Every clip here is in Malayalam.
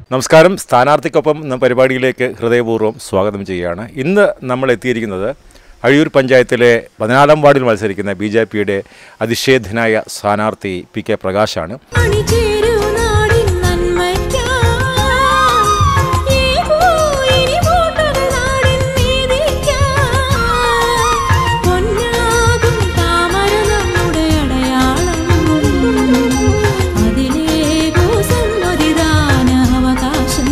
നമസ്കാരം സ്ഥാനാർത്ഥിക്കൊപ്പം എന്ന പരിപാടിയിലേക്ക് ഹൃദയപൂർവ്വം സ്വാഗതം ചെയ്യുകയാണ് ഇന്ന് നമ്മൾ എത്തിയിരിക്കുന്നത് അഴിയൂർ പഞ്ചായത്തിലെ പതിനാലാം വാർഡിൽ മത്സരിക്കുന്ന ബി ജെ പിയുടെ അതിഷേധനായ സ്ഥാനാർത്ഥി പി കെ പ്രകാശാണ് അണിചേരൂ നാടിൻ നന്മയ്ക്കായി. ഏകൂ ഇനി വോട്ടുകൾ നാടിൻ നീതിക്കായി. പൊന്നാകും താമര നമ്മുടെ അടയാളം. അതിലേകൂ സമ്മതിദാന അവകാശം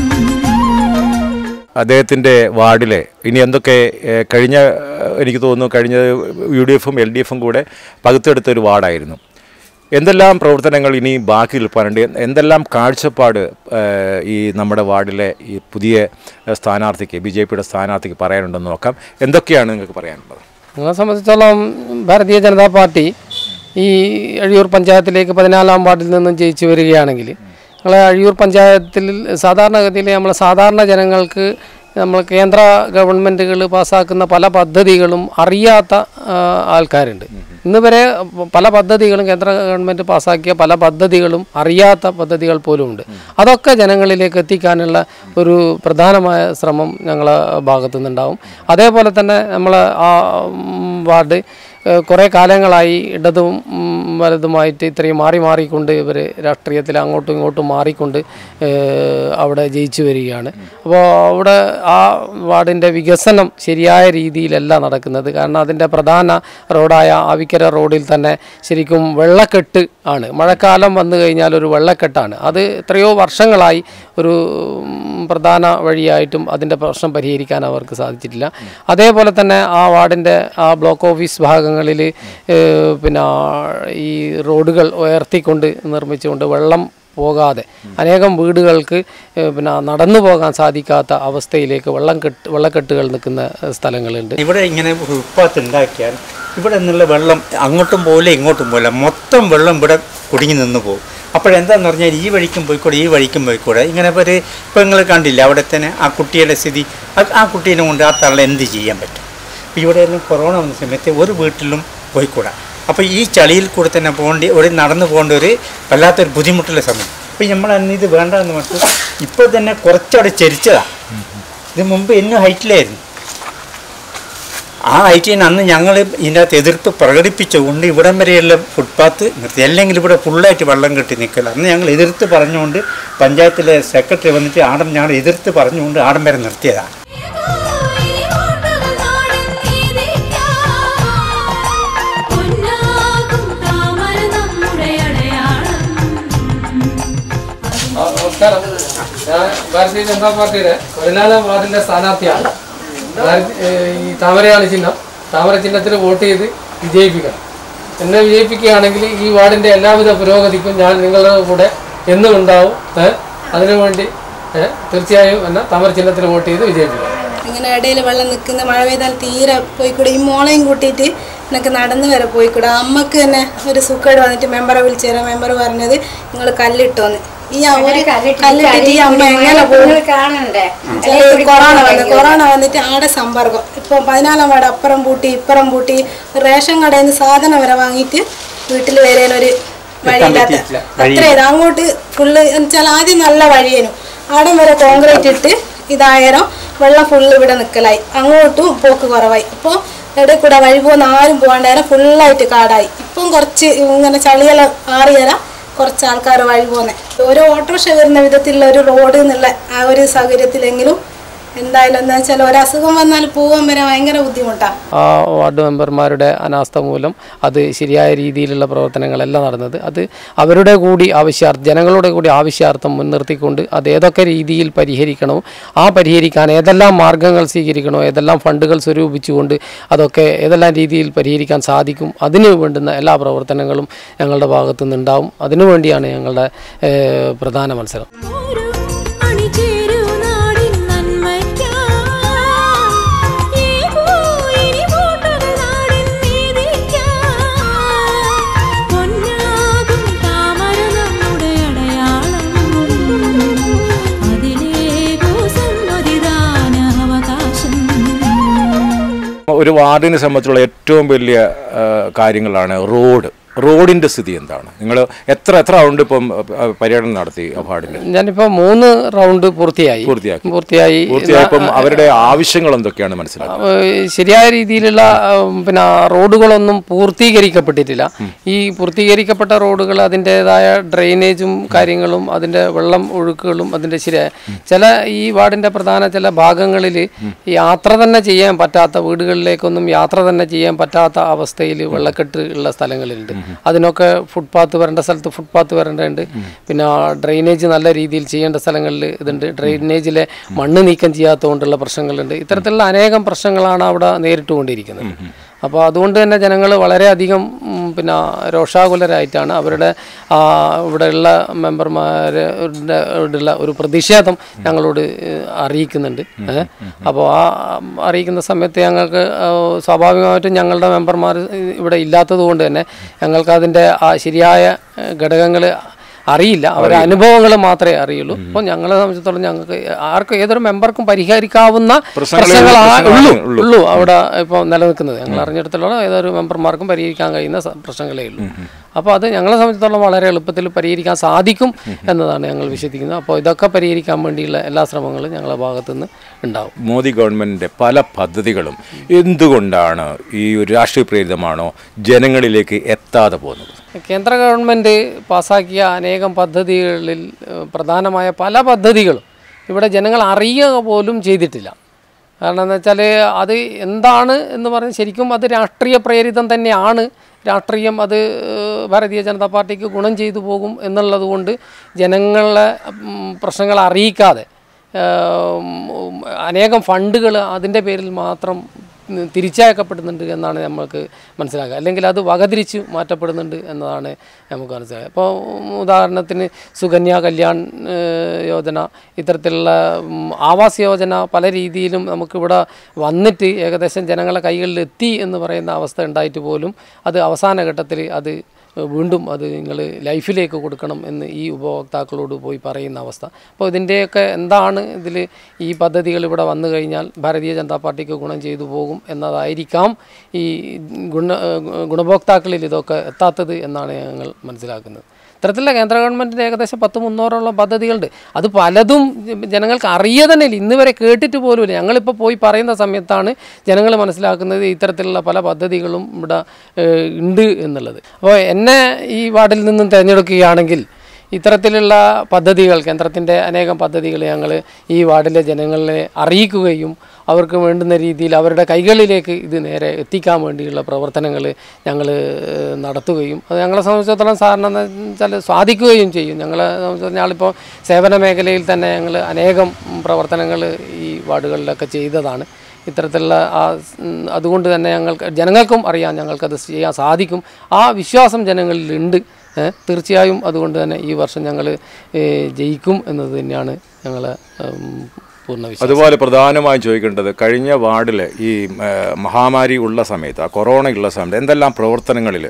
അദ്ദേഹത്തിൻ്റെ വാർഡിലെ ഇനി എന്തൊക്കെ ഏഹ്, കഴിഞ്ഞ ഏഹ്, എനിക്ക് തോന്നുന്നു കഴിഞ്ഞ യു ഡി എഫും എൽ ഡി എഫും കൂടെ പകുത്തെടുത്ത ഒരു വാർഡായിരുന്നു എന്തെല്ലാം പ്രവർത്തനങ്ങൾ ഇനി ബാക്കി നിൽപ്പാനുണ്ട് എന്തെല്ലാം കാഴ്ചപ്പാട് ഏഹ്, ഈ നമ്മുടെ വാർഡിലെ ഈ പുതിയ ഏഹ്, സ്ഥാനാർത്ഥിക്ക് ബി ജെ പിയുടെ സ്ഥാനാർത്ഥിക്ക് പറയാനുണ്ടെന്ന് നോക്കാം എന്തൊക്കെയാണ് നിങ്ങൾക്ക് പറയാനുള്ളത് ഞങ്ങളെ സംബന്ധിച്ചിടത്തോളം ഭാരതീയ ജനതാ പാർട്ടി ഈ അഴിയൂർ പഞ്ചായത്തിലേക്ക് പതിനാലാം വാർഡിൽ നിന്നും ജയിച്ചു വരികയാണെങ്കിൽ ഞങ്ങളെ അഴിയൂർ പഞ്ചായത്തിൽ സാധാരണഗതിയിൽ നമ്മളെ സാധാരണ ജനങ്ങൾക്ക് നമ്മൾ കേന്ദ്ര ഗവൺമെൻറ്റുകൾ പാസ്സാക്കുന്ന പല പദ്ധതികളും അറിയാത്ത ആ, ആൾക്കാരുണ്ട് ഇന്ന് വരെ പല പദ്ധതികളും കേന്ദ്ര ഗവൺമെൻറ് പാസ്സാക്കിയ പല പദ്ധതികളും അറിയാത്ത പദ്ധതികൾ പോലും ഉണ്ട് അതൊക്കെ ജനങ്ങളിലേക്ക് എത്തിക്കാനുള്ള ഒരു പ്രധാനമായ ശ്രമം ഞങ്ങളെ ഭാഗത്തു നിന്നുണ്ടാവും അതേപോലെ തന്നെ നമ്മൾ ആ ഉം, വാർഡ് ഏഹ്, കുറേ കാലങ്ങളായി ഇടതും ഉം, വലതുമായിട്ട് ഇത്രയും മാറി മാറിക്കൊണ്ട് ഇവർ രാഷ്ട്രീയത്തിൽ അങ്ങോട്ടും ഇങ്ങോട്ടും മാറിക്കൊണ്ട് ഏഹ്, അവിടെ ജയിച്ചു വരികയാണ് അപ്പോൾ അവിടെ ആ വാർഡിൻ്റെ വികസനം ശരിയായ രീതിയിലല്ല നടക്കുന്നത് കാരണം അതിൻ്റെ പ്രധാന റോഡായ ആവിക്കര റോഡിൽ തന്നെ ശരിക്കും വെള്ളക്കെട്ട് ആണ് മഴക്കാലം വന്നു കഴിഞ്ഞാൽ ഒരു വെള്ളക്കെട്ടാണ് അത് എത്രയോ വർഷങ്ങളായി ഒരു ഉം, പ്രധാന വഴിയായിട്ടും അതിൻ്റെ പ്രശ്നം പരിഹരിക്കാൻ അവർക്ക് സാധിച്ചിട്ടില്ല അതേപോലെ തന്നെ ആ വാർഡിൻ്റെ ആ ബ്ലോക്ക് ഓഫീസ് ഭാഗങ്ങളിൽ പിന്നെ ഈ റോഡുകൾ ഉയർത്തിക്കൊണ്ട് നിർമ്മിച്ചുകൊണ്ട് വെള്ളം പോകാതെ അനേകം വീടുകൾക്ക് ഏഹ്, പിന്നെ നടന്നു പോകാൻ സാധിക്കാത്ത അവസ്ഥയിലേക്ക് വെള്ളം കെട്ട് വെള്ളക്കെട്ടുകൾ നിൽക്കുന്ന ഏഹ്, സ്ഥലങ്ങളുണ്ട് ഇവിടെ ഇങ്ങനെ ഫുട്പാത്ത് ഉണ്ടാക്കിയാൽ ഇവിടെ നിന്നുള്ള വെള്ളം അങ്ങോട്ടും പോലെ ഇങ്ങോട്ടും പോലെ മൊത്തം വെള്ളം ഇവിടെ കുടുങ്ങി നിന്ന് പോകും അപ്പോഴെന്താന്ന് പറഞ്ഞാൽ ഈ വഴിക്കും പോയിക്കൂടെ ഈ വഴിക്കും പോയിക്കൂടെ ഇങ്ങനെ ഒരു ഇപ്പം നിങ്ങൾ കണ്ടില്ല അവിടെ തന്നെ ആ കുട്ടിയുടെ സ്ഥിതി ആ- ആ കുട്ടീനെ കൊണ്ട് ആ തള്ള എന്ത് ചെയ്യാൻ പറ്റും അപ്പോൾ ഇവിടെ എല്ലാം കൊറോണ വന്ന സമയത്ത് ഒരു വീട്ടിലും പോയിക്കൂടാ അപ്പോൾ ഈ ചളിയിൽ കൂടെ തന്നെ പോകേണ്ടി ഒരു നടന്നു പോകേണ്ട ഒരു വല്ലാത്തൊരു ബുദ്ധിമുട്ടുള്ള സമയം അപ്പോൾ നമ്മൾ അന്ന് ഇത് വേണ്ടെന്ന് പറഞ്ഞു ഇപ്പോൾ തന്നെ കുറച്ചവിടെ ചരിച്ചതാണ് ഇത് മുമ്പ് എന്നും ഹൈറ്റിലായിരുന്നു ആ ഹൈറ്റിന് അന്ന് ഞങ്ങൾ ഇതിൻ്റെ അകത്ത് എതിർപ്പ് പ്രകടിപ്പിച്ചുകൊണ്ട് ഇവിടം വരെയുള്ള ഫുട്പാത്ത് നിർത്തി അല്ലെങ്കിൽ ഇവിടെ ഫുള്ളായിട്ട് വെള്ളം കെട്ടി നിൽക്കില്ല അന്ന് ഞങ്ങൾ എതിർത്ത് പറഞ്ഞുകൊണ്ട് പഞ്ചായത്തിലെ സെക്രട്ടറി വന്നിട്ട് ആടം ഞങ്ങൾ എതിർത്ത് പറഞ്ഞുകൊണ്ട് ആടം വരെ നിർത്തിയതാണ് ഇനി വോട്ടുകൾ നാടിൻ നീതിക്കായി. പൊന്നാകും താമര നമ്മുടെ അടയാളം നമസ്കാരം ഞാൻ ഭാരതീയ ജനതാ പാർട്ടിയുടെ പതിനാലാം വാർഡിന്റെ സ്ഥാനാർത്ഥിയാണ് ഭാരത- ഏഹ് ഈ താമരയാണ് ചിഹ്നം താമര ചിഹ്നത്തിൽ വോട്ട് ചെയ്ത് വിജയിപ്പിക്കണം എന്നെ വിജയിപ്പിക്കുകയാണെങ്കിൽ ഈ വാർഡിന്റെ എല്ലാവിധ പുരോഗതിക്കും ഞാൻ നിങ്ങളുടെ കൂടെ എന്നും ഉണ്ടാവും ഏഹ് അതിനുവേണ്ടി ഏഹ് തീർച്ചയായും എന്നെ താമര ചിഹ്നത്തിൽ വോട്ട് ചെയ്ത് വിജയിപ്പിക്കണം ഇങ്ങനെ ഇടയിൽ വെള്ളം നിൽക്കുന്ന മഴ പെയ്താൽ തീരെ പോയിക്കൂടെ ഈ മോളെയും കൂട്ടിയിട്ട് എനിക്ക് നടന്നു വരെ പോയിക്കൂടെ അമ്മക്ക് തന്നെ ഒരു സുഖേട് വന്നിട്ട് മെമ്പറെ വിളിച്ചു തരാം മെമ്പർ പറഞ്ഞത് നിങ്ങൾ കല്ലിട്ടോന്ന് ഈ ആ ഒരു കല്ലിട്ടിട്ട് ഈ അമ്മ എങ്ങനെ പോകും കാണണ്ടേ ചിലർക്ക് കൊറോണ വന്നു കൊറോണ വന്നിട്ട് ആടെ സമ്പർക്കം ഇപ്പൊ പതിനാലാം വാർഡ് അപ്പുറം പൂട്ടി ഇപ്പുറം പൂട്ടി റേഷൻ കടയിൽ നിന്ന് സാധനം വരെ വാങ്ങിയിട്ട് വീട്ടിൽ വരാനൊരു വഴിയില്ലാത്ത അത്ര ഇത് അങ്ങോട്ട് ഫുള്ള് എന്നുവെച്ചാൽ ആദ്യം നല്ല വഴിയേനു ആടം വരെ കോൺക്രീറ്റ് ഇട്ട് ഇതായാലും വെള്ളം ഫുള്ള് ഇവിടെ നിൽക്കലായി അങ്ങോട്ടും പോക്ക് കുറവായി അപ്പോൾ ഇടയിൽ കൂടെ വഴി പോകുന്ന ആരും പോകാണ്ടായാലും ഫുള്ളായിട്ട് കാടായി ഇപ്പം കുറച്ച് ഇങ്ങനെ ചളിയെല്ലാം ആറിയാലും കുറച്ച് ആൾക്കാർ വഴി പോകുന്നത് ഓരോ ഓട്ടോറിക്ഷ വരുന്ന വിധത്തിലുള്ള ഒരു റോഡ് എന്നുള്ള ആ ഒരു സൗകര്യത്തിലെങ്കിലും എന്തായാലും എന്താ വെച്ചാൽ ഒരു അസുഖം വന്നാൽ പോകാൻ വരെ ഭയങ്കര ബുദ്ധിമുട്ടാണ് ആ വാർഡ് മെമ്പർമാരുടെ അനാസ്ഥ മൂലം അത് ശരിയായ രീതിയിലുള്ള പ്രവർത്തനങ്ങളല്ല നടന്നത് അത് അവരുടെ കൂടി ആവശ്യാർത്ഥം ജനങ്ങളുടെ കൂടി ആവശ്യാർത്ഥം മുൻനിർത്തിക്കൊണ്ട് അത് ഏതൊക്കെ രീതിയിൽ പരിഹരിക്കണോ ആ പരിഹരിക്കാൻ ഏതെല്ലാം മാർഗങ്ങൾ സ്വീകരിക്കണോ ഏതെല്ലാം ഫണ്ടുകൾ സ്വരൂപിച്ചുകൊണ്ട് അതൊക്കെ ഏതെല്ലാം രീതിയിൽ പരിഹരിക്കാൻ സാധിക്കും അതിന് വേണ്ടുന്ന എല്ലാ പ്രവർത്തനങ്ങളും ഞങ്ങളുടെ ഭാഗത്തു നിന്നുണ്ടാവും അതിനുവേണ്ടിയാണ് ഞങ്ങളുടെ ഏഹ്, പ്രധാന മത്സരം ഒരു അണിചേരൂ നാടിൻ നന്മയ്ക്കായി. ഏകൂ ഇനി വോട്ടുകൾ നാടിൻ നീതിക്കായി. പൊന്നാകും താമര നമ്മുടെ അടയാളം. അതിലേകൂ സമ്മതിദാന അവകാശം ഒരു വാർഡിനെ സംബന്ധിച്ചുള്ള ഏറ്റവും വലിയ ആ, കാര്യങ്ങളാണ് റോഡ് റോഡിൻ്റെ സ്ഥിതി എന്താണ് നിങ്ങൾ എത്ര എത്ര റൗണ്ട് ഇപ്പം അഹ്, പര്യടനം നടത്തി അവാർഡിൽ ഞാനിപ്പോൾ മൂന്ന് റൗണ്ട് പൂർത്തിയായി പൂർത്തിയാക്കി. പൂർത്തിയായി പൂർത്തിയായപ്പം അവരുടെ ആവശ്യങ്ങൾ എന്തൊക്കെയാണ് മനസ്സിലാക്കുന്നത് ഏഹ് ശരിയായ രീതിയിലുള്ള ഉം, പിന്നെ റോഡുകളൊന്നും പൂർത്തീകരിക്കപ്പെട്ടിട്ടില്ല ഈ പൂർത്തീകരിക്കപ്പെട്ട റോഡുകൾ അതിൻ്റെതായ ഡ്രെയിനേജും കാര്യങ്ങളും അതിൻ്റെ വെള്ളം ഒഴുക്കുകളും അതിൻ്റെ ശരിയായ ചില ഈ വാർഡിൻ്റെ പ്രധാന ചില ഭാഗങ്ങളിൽ യാത്ര തന്നെ ചെയ്യാൻ പറ്റാത്ത വീടുകളിലേക്കൊന്നും യാത്ര തന്നെ ചെയ്യാൻ പറ്റാത്ത അവസ്ഥയിൽ വെള്ളക്കെട്ട് ഉള്ള സ്ഥലങ്ങളുണ്ട് അതിനൊക്കെ ഫുട്പാത്ത് വരേണ്ട സ്ഥലത്ത് ഫുട്പാത്ത് വരേണ്ടതുണ്ട് പിന്നെ ഡ്രെയിനേജ് നല്ല രീതിയിൽ ചെയ്യേണ്ട സ്ഥലങ്ങളിൽ ഇതുണ്ട് ഡ്രെയിനേജിലെ മണ്ണ് നീക്കം ചെയ്യാത്തതുകൊണ്ടുള്ള പ്രശ്നങ്ങളുണ്ട് ഇത്തരത്തിലുള്ള അനേകം പ്രശ്നങ്ങളാണ് അവിടെ നേരിട്ടുകൊണ്ടിരിക്കുന്നത് അപ്പോൾ അതുകൊണ്ട് തന്നെ ജനങ്ങൾ വളരെയധികം ഉം, പിന്നെ രോഷാകുലരായിട്ടാണ് അവരുടെ ആ, ഇവിടെയുള്ള മെമ്പർമാരുടെ ഒരു പ്രതിഷേധം ഞങ്ങളോട് ഏഹ്, അറിയിക്കുന്നുണ്ട് ഏഹ്. അപ്പോൾ ആ ഉം, അറിയിക്കുന്ന സമയത്ത് ഞങ്ങൾക്ക് ആ, സ്വാഭാവികമായിട്ടും ഞങ്ങളുടെ മെമ്പർമാർ ഇവിടെ ഇല്ലാത്തത് കൊണ്ട് തന്നെ ഞങ്ങൾക്ക് അതിൻ്റെ ആ ശരിയായ ഘടകങ്ങൾ അറിയില്ല അവരുടെ അനുഭവങ്ങൾ മാത്രമേ അറിയുള്ളൂ അപ്പോൾ ഞങ്ങളെ സംബന്ധിച്ചിടത്തോളം ഞങ്ങൾക്ക് ആർക്കും ഏതൊരു മെമ്പർക്കും പരിഹരിക്കാവുന്ന പ്രശ്നങ്ങളേ പ്രശ്നങ്ങൾ ആ- പ്രശ്നങ്ങളാണ് ഉള്ളൂ ഉള്ളൂ അവിടെ ഇപ്പോൾ നിലനിൽക്കുന്നത് ഞങ്ങൾ അറിഞ്ഞിടത്തോളം ഏതൊരു മെമ്പർമാർക്കും പരിഹരിക്കാൻ കഴിയുന്ന സ- പ്രശ്നങ്ങളേ ഉള്ളൂ അപ്പോൾ അത് ഞങ്ങളെ സംബന്ധിച്ചിടത്തോളം വളരെ എളുപ്പത്തിൽ പരിഹരിക്കാൻ സാധിക്കും എന്നതാണ് ഞങ്ങൾ വിശ്വസിക്കുന്നത് അപ്പോൾ ഇതൊക്കെ പരിഹരിക്കാൻ വേണ്ടിയുള്ള എല്ലാ ശ്രമങ്ങളും ഞങ്ങളുടെ ഭാഗത്തുനിന്ന് ഉണ്ടാവും മോദി ഗവൺമെൻറ്റിൻ്റെ പല പദ്ധതികളും എന്തുകൊണ്ടാണ് ഈ ഒരു രാഷ്ട്രീയ പ്രേരിതമാണോ ജനങ്ങളിലേക്ക് എത്താതെ പോകുന്നത് കേന്ദ്ര ഗവൺമെൻറ് പാസാക്കിയ അനേകം പദ്ധതികളിൽ ഏഹ്, പ്രധാനമായ പല പദ്ധതികളും ഇവിടെ ജനങ്ങൾ അറിയുക പോലും ചെയ്തിട്ടില്ല കാരണം എന്ന് വെച്ചാൽ അത് എന്താണ് എന്ന് പറഞ്ഞ് ശരിക്കും അത് രാഷ്ട്രീയ പ്രേരിതം തന്നെയാണ് രാഷ്ട്രീയം അത് ഏഹ്, ഭാരതീയ ജനതാ പാർട്ടിക്ക് ഗുണം ചെയ്തു പോകും എന്നുള്ളത് കൊണ്ട് ജനങ്ങളെ ഉം, പ്രശ്നങ്ങൾ അറിയിക്കാതെ ഏഹ്, അനേകം ഫണ്ടുകൾ അതിൻ്റെ പേരിൽ മാത്രം തിരിച്ചയക്കപ്പെടുന്നുണ്ട് എന്നാണ് നമ്മൾക്ക് മനസ്സിലാക്കുക അല്ലെങ്കിൽ അത് വകതിരിച്ച് മാറ്റപ്പെടുന്നുണ്ട് എന്നതാണ് നമുക്ക് മനസ്സിലാക്കുക അപ്പോൾ ഉദാഹരണത്തിന് സുകന്യ കല്യാൺ ഏഹ്, യോജന ഇത്തരത്തിലുള്ള ഉം, ആവാസ് യോജന പല രീതിയിലും നമുക്കിവിടെ വന്നിട്ട് ഏകദേശം ജനങ്ങളെ കൈകളിൽ എത്തി എന്ന് പറയുന്ന അവസ്ഥ ഉണ്ടായിട്ട് പോലും അത് അവസാന ഘട്ടത്തിൽ അത് വീണ്ടും അത് നിങ്ങൾ ലൈഫിലേക്ക് കൊടുക്കണം എന്ന് ഈ ഉപഭോക്താക്കളോട് പോയി പറയുന്ന അവസ്ഥ അപ്പോൾ ഇതിൻ്റെയൊക്കെ എന്താണ് ഇതിൽ ഈ പദ്ധതികൾ ഇവിടെ വന്നു കഴിഞ്ഞാൽ ഭാരതീയ ജനതാ പാർട്ടിക്ക് ഗുണം ചെയ്തു പോകും എന്നതായിരിക്കാം ഈ ഗുണ ഗുണഭോക്താക്കളിൽ ഇതൊക്കെ എത്താത്തത് എന്നാണ് ഞങ്ങൾ മനസ്സിലാക്കുന്നത് ഇത്തരത്തിലുള്ള കേന്ദ്ര ഗവൺമെൻറ്റിൻ്റെ ഏകദേശം പത്ത് മുന്നൂറോളം പദ്ധതികളുണ്ട് അത് പലതും ജനങ്ങൾക്ക് അറിയ തന്നെ ഇല്ല ഇന്ന് വരെ കേട്ടിട്ട് പോലുമില്ല ഞങ്ങളിപ്പോൾ പോയി പറയുന്ന സമയത്താണ് ജനങ്ങൾ മനസ്സിലാക്കുന്നത് ഇത്തരത്തിലുള്ള പല പദ്ധതികളും ഇവിടെ ഏഹ്, ഉണ്ട് എന്നുള്ളത് അപ്പോൾ എന്നെ ഈ വാർഡിൽ നിന്നും തിരഞ്ഞെടുക്കുകയാണെങ്കിൽ ഇത്തരത്തിലുള്ള പദ്ധതികൾ കേന്ദ്രത്തിൻ്റെ അനേകം പദ്ധതികൾ ഞങ്ങൾ ഈ വാർഡിലെ ജനങ്ങളെ അറിയിക്കുകയും അവർക്ക് വേണ്ടുന്ന രീതിയിൽ അവരുടെ കൈകളിലേക്ക് ഇത് നേരെ എത്തിക്കാൻ വേണ്ടിയുള്ള പ്രവർത്തനങ്ങൾ ഞങ്ങൾ നടത്തുകയും അത് ഞങ്ങളെ സംബന്ധിച്ചിടത്തോളം സാറിന് എന്ന് വെച്ചാൽ സാധിക്കുകയും ചെയ്യും ഞങ്ങളെ സംബന്ധിച്ചിടത്തോളം ഞങ്ങളിപ്പോൾ സേവന മേഖലയിൽ തന്നെ ഞങ്ങൾ അനേകം പ്രവർത്തനങ്ങൾ ഈ വാർഡുകളിലൊക്കെ ചെയ്തതാണ് ഇത്തരത്തിലുള്ള ആ ഉം, അതുകൊണ്ട് തന്നെ ഞങ്ങൾക്ക് ജനങ്ങൾക്കും അറിയാം ഞങ്ങൾക്കത് ചെയ്യാൻ സാധിക്കും ആ വിശ്വാസം ജനങ്ങളിലുണ്ട് ഏ, തീർച്ചയായും അതുകൊണ്ട് തന്നെ ഈ വർഷം ഞങ്ങൾ ജയിക്കും എന്നത് തന്നെയാണ് ഞങ്ങൾ പൂർണ്ണ വിശ്വാസം അതുപോലെ പ്രധാനമായും ചോദിക്കേണ്ടത് കഴിഞ്ഞ വാർഡിൽ ഈ ആ, മഹാമാരി ഉള്ള സമയത്ത് ആ കൊറോണ ഉള്ള സമയത്ത് എന്തെല്ലാം പ്രവർത്തനങ്ങളിൽ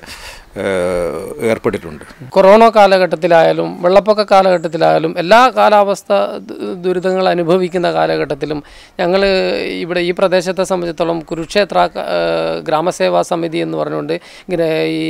ഏർപ്പെട്ടിട്ടുണ്ട് കൊറോണ കാലഘട്ടത്തിലായാലും വെള്ളപ്പൊക്ക കാലഘട്ടത്തിലായാലും എല്ലാ കാലാവസ്ഥ ദു- ദുരിതങ്ങൾ അനുഭവിക്കുന്ന കാലഘട്ടത്തിലും ഞങ്ങൾ ഇവിടെ ഈ പ്രദേശത്തെ സംബന്ധിച്ചിടത്തോളം കുരുക്ഷേത്ര ഏഹ്, ഗ്രാമസേവാ സമിതി എന്ന് പറഞ്ഞുകൊണ്ട് ഇങ്ങനെ ഈ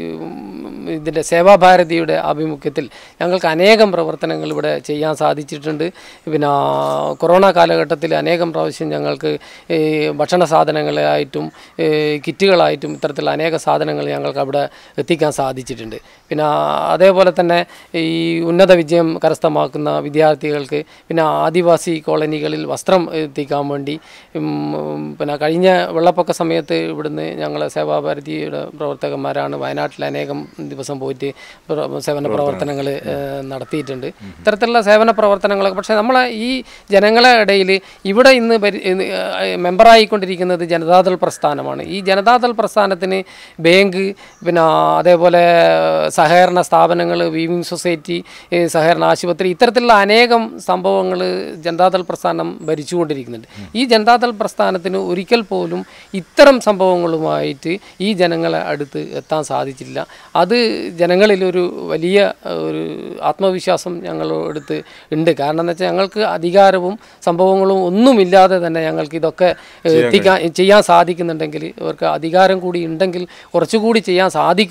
ഉം, ഇതിൻ്റെ സേവാഭാരതിയുടെ ആഭിമുഖ്യത്തിൽ ഞങ്ങൾക്ക് അനേകം പ്രവർത്തനങ്ങൾ ഇവിടെ ചെയ്യാൻ സാധിച്ചിട്ടുണ്ട് പിന്നെ കൊറോണ കാലഘട്ടത്തിൽ അനേകം പ്രാവശ്യം ഞങ്ങൾക്ക് ഈ ഭക്ഷണ സാധനങ്ങളായിട്ടും ഈ കിറ്റുകളായിട്ടും ഇത്തരത്തിലുള്ള അനേക സാധനങ്ങൾ ഞങ്ങൾക്ക് അവിടെ എത്തിക്കാൻ സാധിച്ചിട്ടുണ്ട് പിന്നെ അതേപോലെ തന്നെ ഈ ഉന്നത വിജയം കരസ്ഥമാക്കുന്ന വിദ്യാർത്ഥികൾക്ക് പിന്നെ ആദിവാസി കോളനികളിൽ വസ്ത്രം എത്തിക്കാൻ വേണ്ടി ഉം, പിന്നെ കഴിഞ്ഞ വെള്ളപ്പൊക്ക സമയത്ത് ഇവിടുന്ന് ഞങ്ങളെ സേവാഭാരതിയുടെ പ്രവർത്തകന്മാരാണ് വയനാട്ടിൽ അനേകം ദിവസം പോയിട്ട് പ്ര- സേവന പ്രവർത്തനങ്ങൾ നടത്തിയിട്ടുണ്ട് ഇത്തരത്തിലുള്ള സേവന പ്രവർത്തനങ്ങളൊക്കെ പക്ഷേ നമ്മളെ ഈ ജനങ്ങളെ ഇടയിൽ ഇവിടെ ഇന്ന് പരി ഇന്ന്, ഏഹ്, മെമ്പറായിക്കൊണ്ടിരിക്കുന്നത് ജനതാദൾ പ്രസ്ഥാനമാണ് ഈ ജനതാദൾ പ്രസ്ഥാനത്തിന് ബാങ്ക് പിന്നെ അതേപോലെ സഹകരണ സ്ഥാപനങ്ങൾ വീവിംഗ് സൊസൈറ്റി ഈ സഹകരണ ആശുപത്രി ഇത്തരത്തിലുള്ള അനേകം സംഭവങ്ങൾ ജനതാദൾ പ്രസ്ഥാനം ഭരിച്ചുകൊണ്ടിരിക്കുന്നുണ്ട് ഈ ജനതാദൾ പ്രസ്ഥാനത്തിന് ഒരിക്കൽ പോലും ഇത്തരം സംഭവങ്ങളുമായിട്ട് ഈ ജനങ്ങളെ അടുത്ത് എത്താൻ സാധിച്ചില്ല അത് ജനങ്ങളിലൊരു വലിയ ഏഹ്, ഒരു ആത്മവിശ്വാസം ഞങ്ങളടുത്ത് ഉണ്ട് കാരണം എന്ന് വെച്ചാൽ ഞങ്ങൾക്ക് അധികാരവും സംഭവങ്ങളും ഒന്നുമില്ലാതെ തന്നെ ഞങ്ങൾക്ക് ഇതൊക്കെ ഏഹ്, എത്തിക്കാൻ ചെയ്യാൻ സാധിക്കുന്നുണ്ടെങ്കിൽ ഇവർക്ക് അധികാരം കൂടി ഉണ്ടെങ്കിൽ കുറച്ചുകൂടി ചെയ്യാൻ സാധിക്കും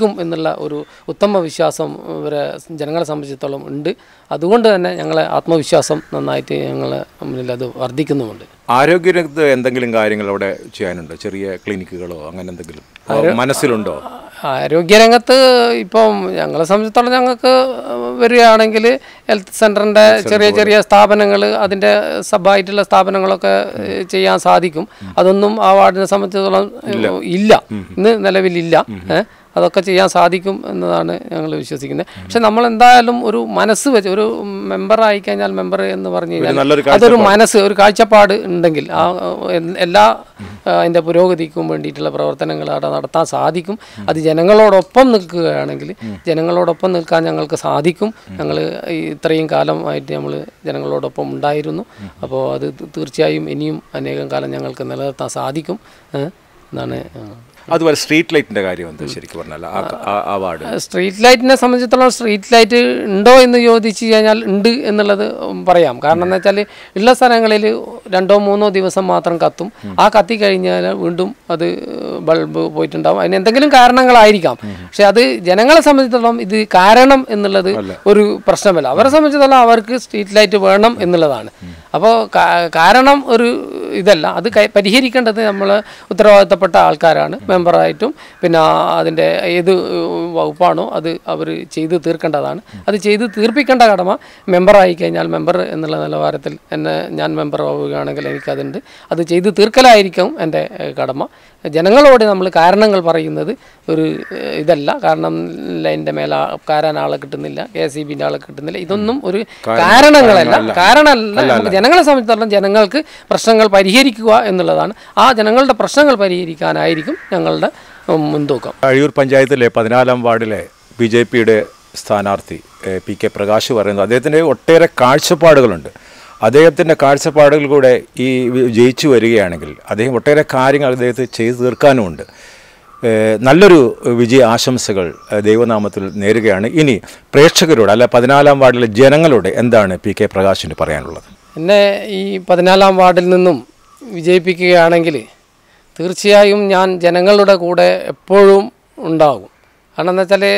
സാധിക്കും എന്നുള്ള ഒരു ഉത്തമ വിശ്വാസം ഇവരെ ജനങ്ങളെ സംബന്ധിച്ചിടത്തോളം ഉണ്ട് അതുകൊണ്ട് തന്നെ ഞങ്ങളെ ആത്മവിശ്വാസം നന്നായിട്ട് ഞങ്ങളെ മുന്നിൽ അത് വർദ്ധിക്കുന്നുമുണ്ട് ആരോഗ്യരംഗത്ത് എന്തെങ്കിലും കാര്യങ്ങൾ അവിടെ ചെയ്യാനുണ്ടോ ചെറിയ ക്ലിനിക്കുകളോ അങ്ങനെ എന്തെങ്കിലും മനസ്സിലുണ്ടോ ആരോഗ്യരംഗത്ത് ഇപ്പം ഞങ്ങളെ സംബന്ധിച്ചിടത്തോളം ഞങ്ങൾക്ക് വരികയാണെങ്കിൽ ഹെൽത്ത് സെൻ്ററിൻ്റെ ചെറിയ ചെറിയ സ്ഥാപനങ്ങൾ അതിൻ്റെ സബായിട്ടുള്ള സ്ഥാപനങ്ങളൊക്കെ ഏഹ്, ചെയ്യാൻ സാധിക്കും അതൊന്നും ആ വാർഡിനെ സംബന്ധിച്ചിടത്തോളം ഏഹ്, ഇല്ല ഇന്ന് നിലവിലില്ല ഏഹ് അതൊക്കെ ചെയ്യാൻ സാധിക്കും എന്നതാണ് ഞങ്ങൾ വിശ്വസിക്കുന്നത് പക്ഷെ നമ്മൾ എന്തായാലും ഒരു മനസ്സ് വെച്ച് ഒരു മെമ്പർ ആയി കഴിഞ്ഞാൽ മെമ്പർ എന്ന് പറഞ്ഞു നല്ലൊരു കഴിഞ്ഞാൽ അതൊരു മനസ്സ് ഒരു കാഴ്ചപ്പാട് ഉണ്ടെങ്കിൽ ആ എ- എല്ലാ ആ, അതിൻ്റെ പുരോഗതിക്കും വേണ്ടിയിട്ടുള്ള പ്രവർത്തനങ്ങൾ അവിടെ നടത്താൻ സാധിക്കും അത് ജനങ്ങളോടൊപ്പം നിൽക്കുകയാണെങ്കിൽ ജനങ്ങളോടൊപ്പം നിൽക്കാൻ ഞങ്ങൾക്ക് സാധിക്കും ഞങ്ങൾ ഇത്രയും കാലമായിട്ട് നമ്മൾ ജനങ്ങളോടൊപ്പം ഉണ്ടായിരുന്നു അപ്പോൾ അത് തീർച്ചയായും ഇനിയും അനേകം കാലം ഞങ്ങൾക്ക് നിലനിർത്താൻ സാധിക്കും ഏ, എന്നാണ് ആ. അതുപോലെ സ്ട്രീറ്റ് ലൈറ്റിന്റെ കാര്യം എന്താ ശരിക്കും പറഞ്ഞാൽ ആ ആ- ആ വാർഡ് സ്ട്രീറ്റ് ലൈറ്റിനെ സംബന്ധിച്ചിടത്തോളം സ്ട്രീറ്റ് ലൈറ്റ് ഉണ്ടോ എന്ന് ചോദിച്ചു കഴിഞ്ഞാൽ ഉണ്ട് എന്നുള്ളത് പറയാം കാരണം എന്ന് വെച്ചാൽ ഉള്ള സ്ഥലങ്ങളിൽ രണ്ടോ മൂന്നോ ദിവസം മാത്രം കത്തും ആ കത്തി കഴിഞ്ഞാൽ വീണ്ടും അത് ബൾബ് പോയിട്ടുണ്ടാവും അതിന് എന്തെങ്കിലും കാരണങ്ങളായിരിക്കാം പക്ഷെ അത് ജനങ്ങളെ സംബന്ധിച്ചിടത്തോളം ഇത് കാരണം എന്നുള്ളത് ഒരു പ്രശ്നമല്ല അവരെ സംബന്ധിച്ചിടത്തോളം അവർക്ക് സ്ട്രീറ്റ് ലൈറ്റ് വേണം എന്നുള്ളതാണ് അപ്പോൾ കാരണം ഒരു ഇതല്ല അത് കൈ- പരിഹരിക്കേണ്ടത് നമ്മൾ ഉത്തരവാദിത്തപ്പെട്ട ആൾക്കാരാണ് മെമ്പറായിട്ടും പിന്നെ അതിൻ്റെ ഏത് വകുപ്പാണോ അത് അവർ ചെയ്ത് തീർക്കേണ്ടതാണ് അത് ചെയ്ത് തീർപ്പിക്കേണ്ട കടമ മെമ്പറായി കഴിഞ്ഞാൽ മെമ്പർ എന്നുള്ള നിലവാരത്തിൽ എന്നെ ഞാൻ മെമ്പർ ആവുകയാണെങ്കിൽ എനിക്കതുണ്ട് അത് ചെയ്ത് തീർക്കലായിരിക്കും എൻ്റെ ഏഹ്, കടമ ജനങ്ങളോട് നമ്മൾ കാരണങ്ങൾ പറയുന്നത് ഒരു ഏഹ്, ഇതല്ല കാരണം ലൈനിൻ്റെ മേലെ കാരാൻ ആളെ കിട്ടുന്നില്ല കെ സി ബിൻ്റെ ആളെ കിട്ടുന്നില്ല ഇതൊന്നും ഒരു കാരണങ്ങളല്ല കാരണമല്ല നമുക്ക് ജനങ്ങളെ സംബന്ധിച്ചിടത്തോളം ജനങ്ങൾക്ക് പ്രശ്നങ്ങൾ പരിഹരിക്കുക എന്നുള്ളതാണ് ആ ജനങ്ങളുടെ പ്രശ്നങ്ങൾ പരിഹരിക്കാനായിരിക്കും ഞങ്ങളുടെ ഉം, മുൻതൂക്കം അഴിയൂർ പഞ്ചായത്തിലെ പതിനാലാം വാർഡിലെ ബി ജെ പിയുടെ സ്ഥാനാർത്ഥി എ, പി കെ പ്രകാശ് പറയുന്നത് അദ്ദേഹത്തിൻ്റെ ഒട്ടേറെ കാഴ്ചപ്പാടുകളുണ്ട് അദ്ദേഹത്തിൻ്റെ കാഴ്ചപ്പാടുകൾ കൂടെ ഈ വി- ജയിച്ചു വരികയാണെങ്കിൽ അദ്ദേഹം ഒട്ടേറെ കാര്യങ്ങൾ അദ്ദേഹത്തെ ചെയ്തു തീർക്കാനുമുണ്ട് ഏ, നല്ലൊരു വിജയ ആശംസകൾ ഏ, ദൈവനാമത്തിൽ നേരുകയാണ് ഇനി പ്രേക്ഷകരോട് അല്ല പതിനാലാം വാർഡിലെ ജനങ്ങളോട് എന്താണ് പി കെ പ്രകാശിന് പറയാനുള്ളത് എന്നെ ഈ പതിനാലാം വാർഡിൽ നിന്നും വിജയിപ്പിക്കുകയാണെങ്കിൽ തീർച്ചയായും ഞാൻ ജനങ്ങളുടെ കൂടെ എപ്പോഴും ഉണ്ടാകും കാരണം എന്താ വെച്ചാൽ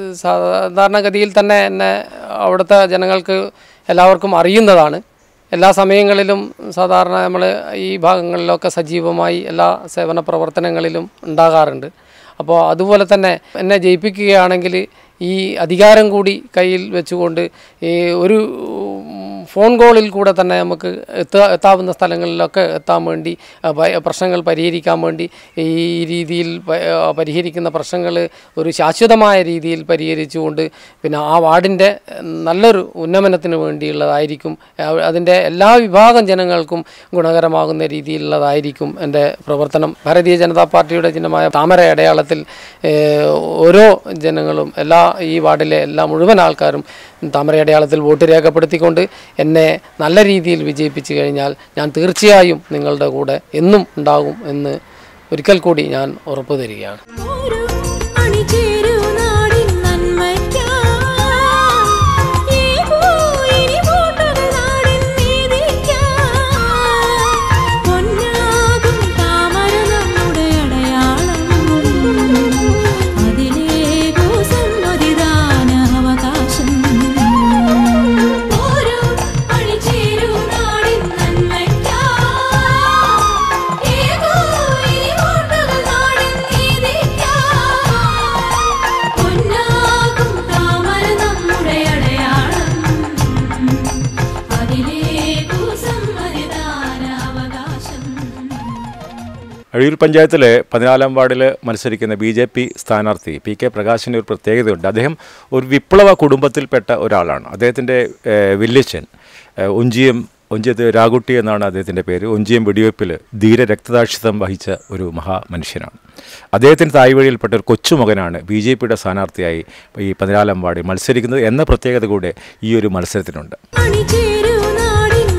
സാധാരണഗതിയിൽ തന്നെ എന്നെ അവിടുത്തെ ജനങ്ങൾക്ക് എല്ലാവർക്കും അറിയുന്നതാണ് എല്ലാ സമയങ്ങളിലും സാധാരണ നമ്മൾ ഈ ഭാഗങ്ങളിലൊക്കെ സജീവമായി എല്ലാ സേവന പ്രവർത്തനങ്ങളിലും ഉണ്ടാകാറുണ്ട് അപ്പോൾ അതുപോലെ തന്നെ എന്നെ ജയിപ്പിക്കുകയാണെങ്കിൽ ഈ അധികാരം കൂടി കയ്യിൽ വെച്ചുകൊണ്ട് ഈ ഒരു ഫോൺ കോളിൽ കൂടെ തന്നെ നമുക്ക് എത്താ എത്താവുന്ന സ്ഥലങ്ങളിലൊക്കെ എത്താൻ വേണ്ടി ആ, പ- പ്രശ്നങ്ങൾ പരിഹരിക്കാൻ വേണ്ടി ഈ രീതിയിൽ പ- ആ, പരിഹരിക്കുന്ന പ്രശ്നങ്ങൾ ഒരു ശാശ്വതമായ രീതിയിൽ പരിഹരിച്ചുകൊണ്ട് പിന്നെ ആ വാർഡിൻ്റെ നല്ലൊരു ഉന്നമനത്തിന് വേണ്ടിയുള്ളതായിരിക്കും ആ- അതിൻ്റെ എല്ലാ വിഭാഗം ജനങ്ങൾക്കും ഗുണകരമാകുന്ന രീതിയിലുള്ളതായിരിക്കും എൻ്റെ പ്രവർത്തനം ഭാരതീയ ജനതാ പാർട്ടിയുടെ ചിഹ്നമായ താമര അടയാളത്തിൽ ഏഹ്, ഓരോ ജനങ്ങളും എല്ലാ ഈ വാർഡിലെ എല്ലാ മുഴുവൻ ആൾക്കാരും താമര അടയാളത്തിൽ വോട്ട് രേഖപ്പെടുത്തിക്കൊണ്ട് എന്നെ നല്ല രീതിയിൽ വിജയിപ്പിച്ചു കഴിഞ്ഞാൽ ഞാൻ തീർച്ചയായും നിങ്ങളുടെ കൂടെ എന്നും ഉണ്ടാകും എന്ന് ഒരിക്കൽ കൂടി ഞാൻ ഉറപ്പു തരികയാണ് ഒരു അണിചേരൂ നാടിൻ നന്മയ്ക്കായി ഏകോ ഇനി വോട്ടുകൾ നാടിൻ നീതിക്കായി പൊന്നാകും താമര നമ്മുടെ അടയാളം അതിലേകോ സമ്മതിദാന അവകാശം ഒരു അണിചേരൂ നാടിൻ നന്മയ്ക്കായി ഏകോ ഇനി വോട്ടുകൾ നാടിൻ നീതിക്കായി പൊന്നാകും താമര നമ്മുടെ അടയാളം അതിലേകൂ സമ്മതിദാന അവകാശം അഴിയൂർ പഞ്ചായത്തിലെ പതിനാലാം വാർഡിൽ മത്സരിക്കുന്ന ബി ജെ പി സ്ഥാനാർത്ഥി പി കെ പ്രകാശിന് ഒരു പ്രത്യേകതയുണ്ട് അദ്ദേഹം ഒരു വിപ്ലവ കുടുംബത്തിൽപ്പെട്ട ഒരാളാണ് അദ്ദേഹത്തിൻ്റെ വില്ലിച്ചൻ ഒഞ്ചിയം ഒഞ്ചിയത്ത് രാകുട്ടി എന്നാണ് അദ്ദേഹത്തിൻ്റെ പേര് ഒഞ്ചിയം വെടിവെപ്പിൽ ധീര രക്തസാക്ഷിത്വം വഹിച്ച ഒരു മഹാമനുഷ്യനാണ് അദ്ദേഹത്തിൻ്റെ തായ്വഴിയിൽപ്പെട്ട ഒരു കൊച്ചുമകനാണ് ബി ജെ പിയുടെ സ്ഥാനാർത്ഥിയായി ഈ പതിനാലാം വാർഡിൽ മത്സരിക്കുന്നത് എന്ന പ്രത്യേകത കൂടെ ഈ ഒരു മത്സരത്തിനുണ്ട് അണിചേരൂ നാടിൻ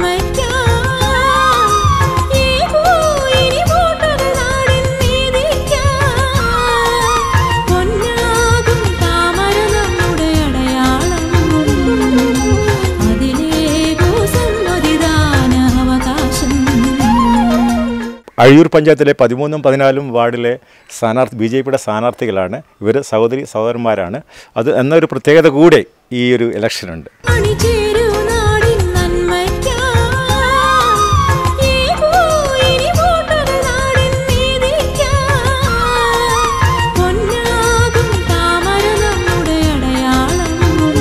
നന്മയ്ക്കായി ഏകോ ഇനി വോട്ടുകൾ നാടിൻ നീതിക്കായി പൊന്നാകും താമര നമ്മുടെ അടയാളം അതിലേകോ സമ്മതിദാന അവകാശം അഴിയൂർ പഞ്ചായത്തിലെ പതിമൂന്നും പതിനാലും വാർഡിലെ സ്ഥാനാർത്ഥി ബി ജെ പിയുടെ സ്ഥാനാർത്ഥികളാണ് ഇവർ സഹോദരി സഹോദരന്മാരാണ് അത് എന്നൊരു പ്രത്യേകത കൂടെ ഈ ഒരു ഇലക്ഷനുണ്ട് അണിചേരൂ നാടിൻ നന്മയ്ക്കായി. ഏകൂ ഇനി വോട്ടൊരു നാടിൻ നീതിക്കായി. പൊന്നാകും താമര നമ്മുടെ അടയാളം.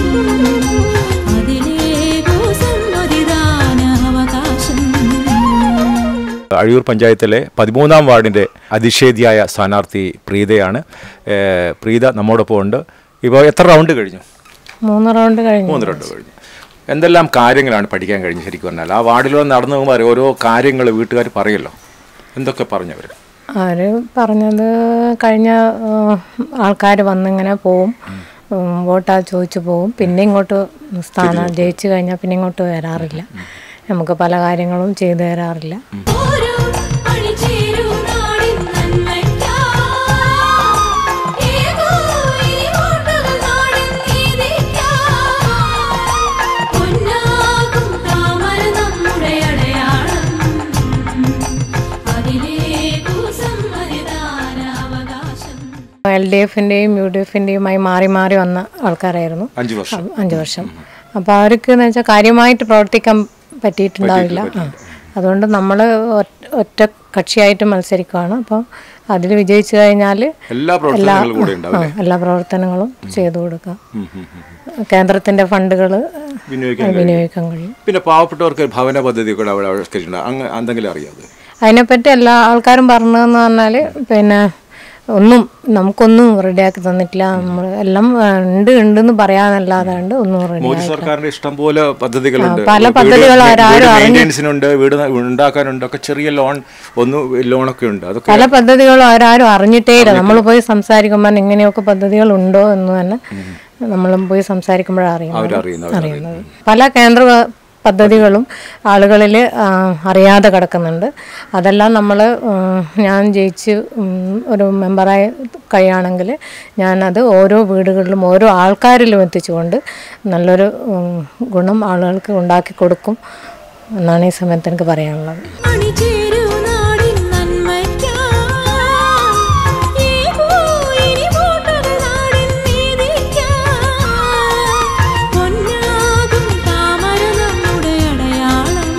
അതിലേകൂ സമ്മതിദാന അവകാശം അഴിയൂർ പഞ്ചായത്തിലെ പതിമൂന്നാം വാർഡിൻ്റെ അതിഷേധിയായ സ്ഥാനാർത്ഥി പ്രീതയാണ് ഏഹ് പ്രീത നമ്മോടൊപ്പം ഉണ്ട് ഇപ്പോൾ എത്ര റൗണ്ട് കഴിഞ്ഞു മൂന്ന് റൗണ്ട് കഴിഞ്ഞു മൂന്ന് റൗണ്ട് കഴിഞ്ഞു എന്തെല്ലാം കാര്യങ്ങളാണ് പഠിക്കാൻ കഴിഞ്ഞു ശരിക്കും പറഞ്ഞാൽ ആ വാർഡിലോ നടന്നു പോകുമ്പോൾ ഓരോ കാര്യങ്ങൾ വീട്ടുകാർ പറയല്ലോ എന്തൊക്കെ പറഞ്ഞവർ അവർ പറഞ്ഞത് കഴിഞ്ഞ ആൾക്കാർ വന്നിങ്ങനെ പോവും ഉം, വോട്ടാ ചോദിച്ചു പോവും പിന്നെ ഇങ്ങോട്ട് സ്ഥാനം ജയിച്ചു കഴിഞ്ഞാൽ പിന്നെ ഇങ്ങോട്ട് വരാറില്ല നമുക്ക് പല കാര്യങ്ങളും ചെയ്തു തരാറില്ല ഓരോ അണിചേരൂ നാടിൻ നന്മയ്ക്കായി. ഏകൂ ഇനി വോട്ടൊരു നാടിൻ നീതിക്കായി. പൊന്നാകും താമര നമ്മുടെ അടയാളം. അതിലേകൂ സമ്മതിദാന അവകാശം എൽ ഡി എഫിൻ്റെയും യു ഡി എഫിൻ്റെയുമായി മാറി മാറി വന്ന ആൾക്കാരായിരുന്നു അഞ്ച് വർഷം അ- അഞ്ച് വർഷം അപ്പോൾ അവർക്ക് എന്ന് വെച്ചാൽ കാര്യമായിട്ട് പ്രവർത്തിക്കാൻ പറ്റിയിട്ടുണ്ടാവില്ല ആ അതുകൊണ്ട് നമ്മൾ ഒറ്റ കക്ഷിയായിട്ട് മത്സരിക്കുകയാണ് അപ്പം അതിൽ വിജയിച്ചു കഴിഞ്ഞാൽ എല്ലാ പ്രവർത്തനങ്ങളും കൂടെ ഉണ്ടാവും ആ, എല്ലാ പ്രവർത്തനങ്ങളും ചെയ്തു കൊടുക്കാം കേന്ദ്രത്തിന്റെ ഫണ്ടുകൾ വിനിയോഗിക്കാൻ വിനിയോഗിക്കാൻ കഴിയും പിന്നെ പാവപ്പെട്ടവർക്ക് ഭവന പദ്ധതി കൂടെ അവിടെ ആവിഷ്കരിച്ചിട്ടുണ്ട് അങ്ങ് എന്തെങ്കിലും അറിയാതെ അതിനെപ്പറ്റി എല്ലാ ആൾക്കാരും പറഞ്ഞതെന്ന് പറഞ്ഞാൽ പിന്നെ ഒന്നും നമുക്കൊന്നും റെഡിയാക്കി തന്നിട്ടില്ല നമ്മൾ എല്ലാം ആ, ഉണ്ട് ഉണ്ടെന്ന് പറയാനല്ലാതാണ്ട് ഒന്നും റെഡി മോദി സർക്കാരിന്റെ ഇഷ്ടം പോലെ പദ്ധതികളുണ്ട് പല വീട് പദ്ധതികൾ വീട് ആരും അറിഞ്ഞി- മെയിൻ്റെനൻസിനുണ്ട് വീട് ഉണ്ടാക്കാനുണ്ട് ഒക്കെ ചെറിയ ലോൺ ഒന്ന് ലോണൊക്കെ ഉണ്ട് അതൊക്കെ പല പദ്ധതികളും അവരാരും അറിഞ്ഞിട്ടേ ഇല്ല നമ്മൾ പോയി സംസാരിക്കുമ്പോൾ ഇങ്ങനെയൊക്കെ പദ്ധതികൾ ഉണ്ടോ എന്ന് തന്നെ നമ്മളും പോയി സംസാരിക്കുമ്പോഴാണ് അറിയുന്നത് അവരറിയുന്നത് അറിയുന്നത് പല കേന്ദ്ര പ- പദ്ധതികളും ആളുകളിൽ അറിയാതെ കിടക്കുന്നുണ്ട് അതെല്ലാം നമ്മൾ ഞാൻ ജയിച്ച് ഉം, ഒരു മെമ്പറായി കഴിയുകയാണെങ്കിൽ ഞാനത് ഓരോ വീടുകളിലും ഓരോ ആൾക്കാരിലും എത്തിച്ചുകൊണ്ട് നല്ലൊരു ഉം, ഗുണം ആളുകൾക്ക് ഉണ്ടാക്കി കൊടുക്കും എന്നാണ് ഈ സമയത്ത് എനിക്ക് പറയാനുള്ളത് അണിചേരൂ നാടിൻ നന്മയ്ക്കായി. ഏകൂ ഇനി വോട്ടൊരു നാടിൻ നീതിക്കായി. പൊന്നാകും താമര നമ്മുടെ അടയാളം.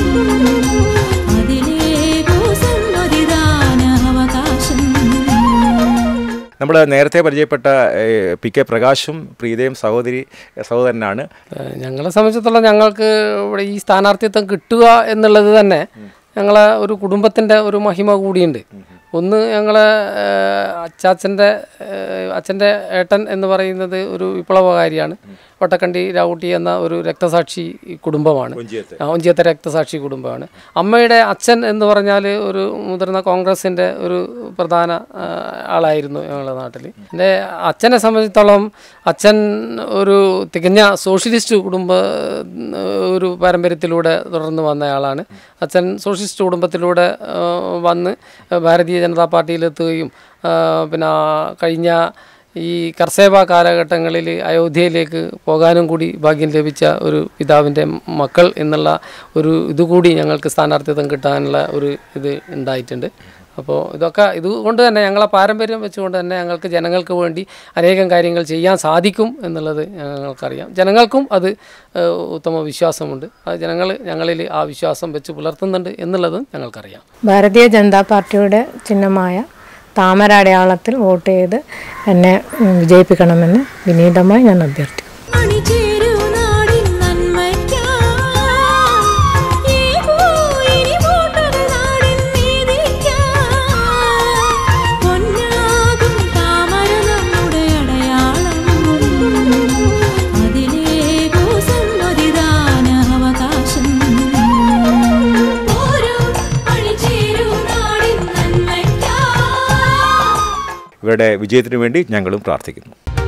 അതിലേകൂ സമ്മതിദാന അവകാശം നമ്മൾ നേരത്തെ പരിചയപ്പെട്ട ഏഹ്, പി കെ പ്രകാശും പ്രീതയും സഹോദരി സഹോദരനാണ് ഏഹ് ഞങ്ങളെ സംബന്ധിച്ചിടത്തോളം ഞങ്ങൾക്ക് ഇവിടെ ഈ സ്ഥാനാർത്ഥിത്വം കിട്ടുക എന്നുള്ളത് തന്നെ ഞങ്ങളെ ഒരു കുടുംബത്തിൻ്റെ ഒരു മഹിമ കൂടിയുണ്ട് ഒന്ന് ഞങ്ങളെ ഏഹ്, അച്ചാച്ചൻ്റെ ഏഹ്, അച്ഛൻ്റെ ഏട്ടൻ എന്ന് പറയുന്നത് ഒരു വിപ്ലവകാരിയാണ് വട്ടക്കണ്ടി രാവുട്ടി എന്ന ഒരു രക്തസാക്ഷി കുടുംബമാണ് ആ, ഒഞ്ചിയത്തെ രക്തസാക്ഷി കുടുംബമാണ് അമ്മയുടെ അച്ഛൻ എന്ന് പറഞ്ഞാൽ ഒരു മുതിർന്ന കോൺഗ്രസിൻ്റെ ഒരു പ്രധാന ആ, ആളായിരുന്നു ഞങ്ങളുടെ നാട്ടിൽ എൻ്റെ അച്ഛനെ സംബന്ധിച്ചിടത്തോളം അച്ഛൻ ഒരു തികഞ്ഞ സോഷ്യലിസ്റ്റ് കുടുംബ ഒരു പാരമ്പര്യത്തിലൂടെ തുടർന്ന് വന്നയാളാണ് അച്ഛൻ സോഷ്യലിസ്റ്റ് കുടുംബത്തിലൂടെ ആ, വന്ന് ഭാരതീയ ജനതാ പാർട്ടിയിലെത്തുകയും ആ, പിന്നെ കഴിഞ്ഞ ഈ കർസേവ കാലഘട്ടങ്ങളിൽ അയോധ്യയിലേക്ക് പോകാനും കൂടി ഭാഗ്യം ലഭിച്ച ഒരു പിതാവിൻ്റെ മക്കൾ എന്നുള്ള ഒരു ഇതുകൂടി ഞങ്ങൾക്ക് സ്ഥാനാർത്ഥിത്വം കിട്ടാനുള്ള ഒരു ഇത് ഉണ്ടായിട്ടുണ്ട് അപ്പോൾ ഇതൊക്കെ ഇതുകൊണ്ട് തന്നെ ഞങ്ങളെ പാരമ്പര്യം വെച്ചുകൊണ്ട് തന്നെ ഞങ്ങൾക്ക് ജനങ്ങൾക്ക് വേണ്ടി അനേകം കാര്യങ്ങൾ ചെയ്യാൻ സാധിക്കും എന്നുള്ളത് ഞങ്ങൾക്കറിയാം ജനങ്ങൾക്കും അത് ഏഹ്, ഉത്തമ വിശ്വാസമുണ്ട് അത് ജനങ്ങൾ ഞങ്ങളിൽ ആ വിശ്വാസം വെച്ച് പുലർത്തുന്നുണ്ട് എന്നുള്ളതും ഞങ്ങൾക്കറിയാം ഭാരതീയ ജനതാ പാർട്ടിയുടെ ചിഹ്നമായ താമര അടയാളത്തിൽ വോട്ട് ചെയ്ത് എന്നെ ഉം, വിജയിപ്പിക്കണമെന്ന് വിനീതമായി ഞാൻ അഭ്യർത്ഥിക്കുന്നു അണിചേരൂ നാടിൻ നന്മയ്ക്കായി. ഏകൂ ഇനി വോട്ടൊരു നാടിൻ നീതിക്കായി. പൊന്നാകും താമര നമ്മുടെ അടയാളം. അതിലേകൂ സമ്മതിദാന അവകാശം. ഓരോ അണിചേരൂ നാടിൻ നന്മയ്ക്കായി. ഇവരുടെ വിജയത്തിനു വേണ്ടി ഞങ്ങളും പ്രാർത്ഥിക്കുന്നു